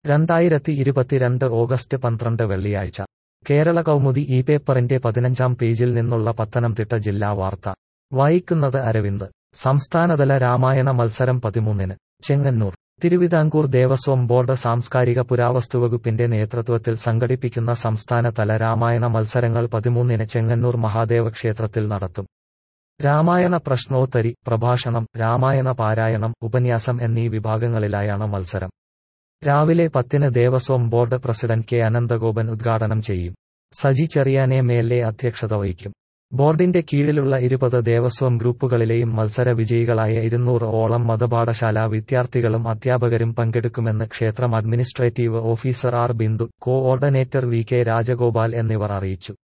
രണ്ടായിരത്തി ഇരുപത്തിരണ്ട് ഓഗസ്റ്റ് പന്ത്രണ്ട് വെള്ളിയാഴ്ച കേരള കൗമുദി ഈ പേപ്പറിന്റെ പതിനഞ്ചാം പേജിൽ നിന്നുള്ള പത്തനംതിട്ട ജില്ലാ വാർത്ത വായിക്കുന്നത് അരവിന്ദ് സംസ്ഥാനതല രാമായണ മത്സരം പതിമൂന്നിന് ചെങ്ങന്നൂർ തിരുവിതാംകൂർ ദേവസ്വം ബോർഡ് സാംസ്കാരിക പുരാവസ്തുവകുപ്പിന്റെ നേതൃത്വത്തിൽ സംഘടിപ്പിക്കുന്ന സംസ്ഥാനതല രാമായണ മത്സരങ്ങൾ പതിമൂന്നിന് ചെങ്ങന്നൂർ മഹാദേവ ക്ഷേത്രത്തിൽ നടത്തും രാമായണ പ്രശ്നോത്തരി പ്രഭാഷണം രാമായണ പാരായണം ഉപന്യാസം എന്നീ വിഭാഗങ്ങളിലായാണ് മത്സരം രാവിലെ പത്തിന് Devaswom board president K Ananthagopan ഉദ്ഘാടനം ചെയ്യും സജി ചെറിയാനെ മേലെ അധ്യക്ഷത വഹിക്കും ബോർഡിന്റെ കീഴിലുള്ള ഇരുപത് ദേവസ്വം ഗ്രൂപ്പുകളിലെയും മത്സര വിജയികളായ ഇരുന്നൂറ് ഓളം മതപാഠശാല വിദ്യാർത്ഥികളും അധ്യാപകരും പങ്കെടുക്കുമെന്ന് ക്ഷേത്രം administrative officer R Bindu coordinator V K Rajagopal എന്നിവർ അറിയിച്ചു